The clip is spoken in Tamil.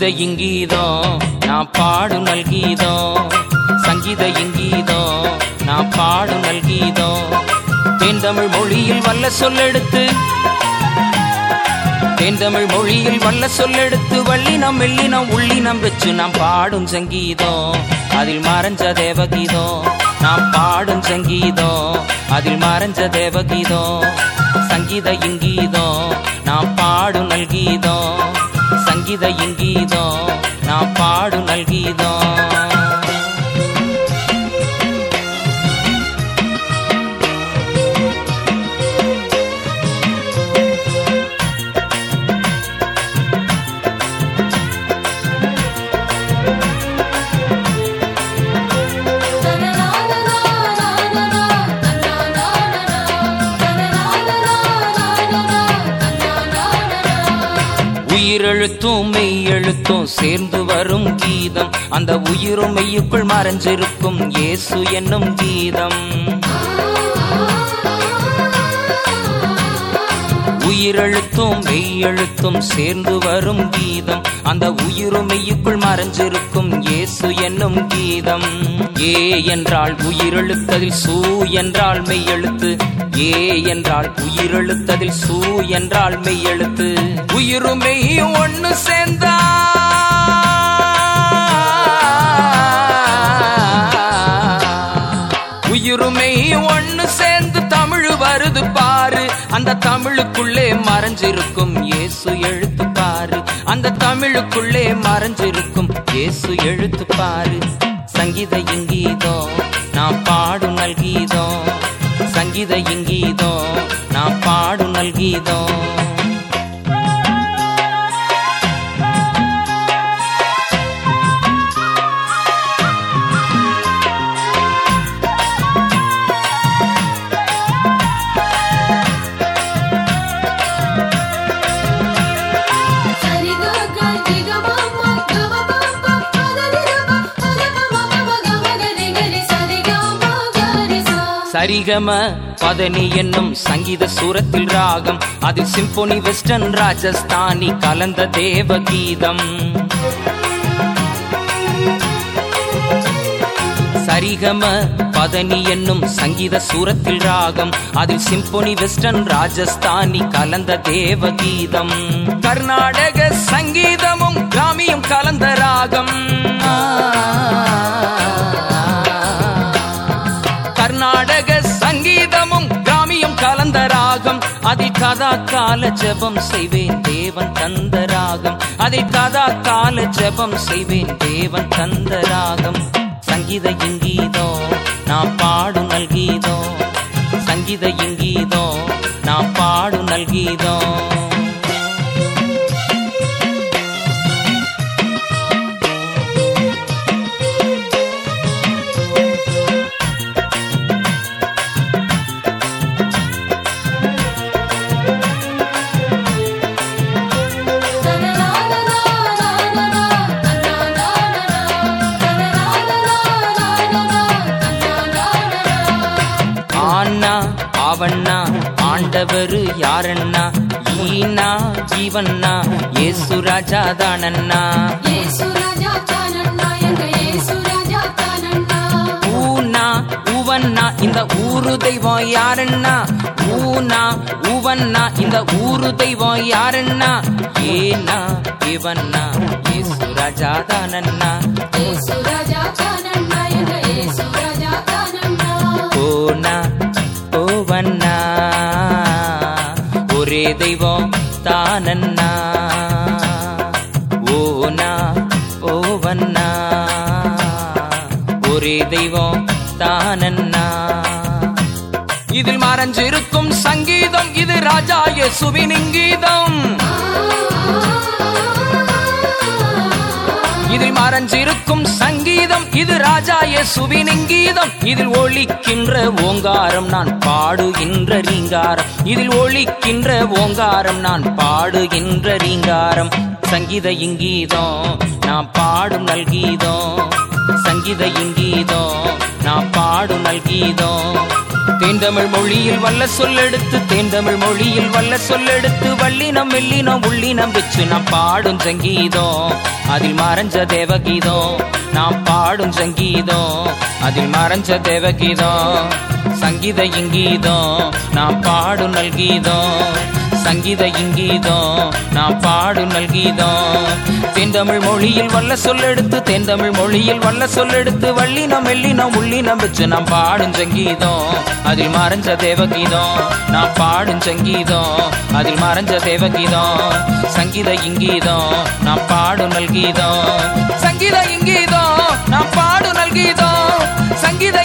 சங்கீத இங்கீதம் நான் பாடும் நல்கீதம் சங்கீத இங்கீதம் நான் பாடும் நல்கீதம் தேந்தமிழ் மொழியில் வல்ல சொல்லெடுத்து தேந்தமிழ் மொழியில் வல்ல சொல்லெடுத்து வள்ளினம் மெல்லினம் உள்ளினம் வச்சு நாம் பாடும் சங்கீதம் அதில் மறைஞ்ச தேவகீதம் நாம் பாடும் சங்கீதம் அதில் மறைஞ்ச தேவகீதம் சங்கீத இங்கீதம் நாம் பாடும் நல்கீதம் சங்கீத இங்கீதம் நாம் பாடும் நல்கீதம் உயிரெழுத்தும் மெய் எழுத்தும் சேர்ந்து வரும் கீதம் அந்த உயிரும் மெய்யுக்குள் மறைஞ்சிருக்கும் இயேசு என்னும் கீதம் உயிரெழுத்தும் மெய் எழுத்தும் சேர்ந்து வரும் கீதம் அந்த உயிரும் மெய்யுக்குள் மறைஞ்சிருக்கும் இயேசு என்னும் கீதம் ஏ என்றால் உயிரெழுத்ததில் சூ என்றால் மெய் எழுத்து ஏ என்றால் உயிரெழுத்ததில் சூ என்றால் மெய் எழுத்து உயிரும் மெய்யும் ஒன்னு சேர்ந்தா உயிருமை ஒண்ணு சேர்ந்து தமிழ் வருது பாரு அந்த தமிழுக்குள்ளே மறைஞ்சிருக்கும் இயேசு எழுத்து பாரு அந்த தமிழுக்குள்ளே மறைஞ்சிருக்கும் இயேசு எழுத்து பாரு சங்கீத இங்கீதம் நான் பாடும் நல்கீதம் சங்கீத இங்கீதம் நான் பாடும் நல்கீதம் சரிகம பதனி என்னும் சங்கீத சூரத்தில் ராகம் அதில் சிம்போனி வெஸ்டர்ன் ராஜஸ்தானி கலந்த தேவ கீதம் சரிகம பதனி என்னும் சங்கீத சூரத்தில் ராகம் அதில் சிம்போனி வெஸ்டர்ன் ராஜஸ்தானி கலந்த தேவ கீதம் கர்நாடக சங்கீதமும் கிராமியும் கலந்த ராகம் கர்நாடக சங்கீதமும் கிராமியம் கலந்த ராகம் அதில் கதா கால ஜெபம் செய்வேன் தேவன் தந்த ராகம் அதில் கதா கால ஜெபம் செய்வேன் தேவன் தந்த ராகம் சங்கீத இங்கீதம் நான் பாடும் நல்கீதம் சங்கீத இங்கீதம் நான் பாடும் நல்கீதம் ஆனா அவண்ணா ஆண்டவரு யாரண்ணா ஈனா ஜீவண்ணா ஏசு ராஜா தானண்ணா ஊனா உவண்ணா இந்த ஊரு தெய்வம் யாரண்ணா ஊனா உவண்ணா இந்த ஊரு தெய்வம் யாரண்ணா ஏனா இவண்ணா ஏசு ராஜா தானண்ணா ஓனா ஓவண்ணா ஒரே தெய்வம் தானண்ணா ஓனா ஓவண்ணா ஒரே தெய்வம் தானண்ணா இதில் மறைஞ்சிருக்கும் சங்கீதம் இது ராஜா யேசுவின் இங்கீதம் இதில் மறைஞ்சிருக்கும் சங்கீதம் இது ராஜா யேசுவின் இங்கீதம் இதில் ஒலிக்கின்ற ஓங்காரம் நான் பாடுகின்ற ரீங்காரம் இதில் ஒலிக்கின்ற ஓங்காரம் நான் பாடுகின்ற ரீங்காரம் சங்கீத இங்கீதம் நான் பாடும் நல்கீதம் சங்கீத இங்கீதம் நான் பாடும் நல்கீதம் தேந்தமிழ் மொழியில் வல்ல சொல்லெடுத்து தேந்தமிழ் மொழியில் வல்ல சொல்லெடுத்து வள்ளினம் மெல்லினம் உள்ளினம் வச்சு நாம் பாடும் சங்கீதம் அதில் மறைஞ்ச தேவகீதம் நாம் பாடும் சங்கீதம் அதில் மறைஞ்ச தேவகீதம் சங்கீத இங்கீதம் நாம் பாடும் நல்கீதம் சங்கீத இங்கீதம் நாம் பாடும் நல்கீதம் தென்தமிழ் மொழியில் வல்ல சொல்லெடுத்து தென்தமிழ் மொழியில் வல்ல சொல்லெடுத்து வள்ளினம் மெல்லினம் உள்ளினம் வச்சு நாம் பாடும் சங்கீதம் அதில் மறைஞ்ச தேவகீதம் நாம் பாடும் சங்கீதம் அதில் மறைஞ்ச தேவகீதம் சங்கீத இங்கீதம் நாம் பாடும் நல்கீதம் சங்கீத இங்கீதம் நாம் பாடும் நல்கீதம் சங்கீத